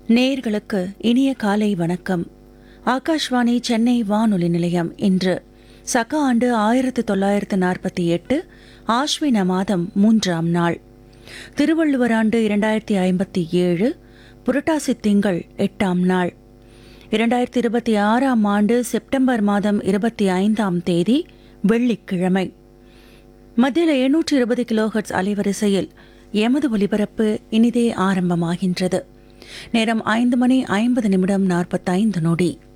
நேயர்களுக்கு இனிய காலை வணக்கம் ஆகாஷ்வாணி சென்னை வானொலி நிலையம் இன்று சக ஆண்டு ஆயிரத்து தொள்ளாயிரத்து நாற்பத்தி எட்டு ஆஸ்வின மாதம் மூன்றாம் நாள் திருவள்ளுவர் ஆண்டு இரண்டாயிரத்தி ஐம்பத்தி ஏழு புரட்டாசி திங்கள் எட்டாம் நாள் இரண்டாயிரத்தி இருபத்தி ஆறாம் ஆண்டு செப்டம்பர் மாதம் இருபத்தி ஐந்தாம் தேதி வெள்ளிக்கிழமை மத்தியில் எழுநூற்று இருபது கிலோஹெர்ட்ஸ் அலைவரிசையில் எமது ஒலிபரப்பு இனிதே ஆரம்பமாகின்றது நேரம் ஐந்து மணி ஐம்பது நிமிடம் நாற்பத்தைந்து நொடி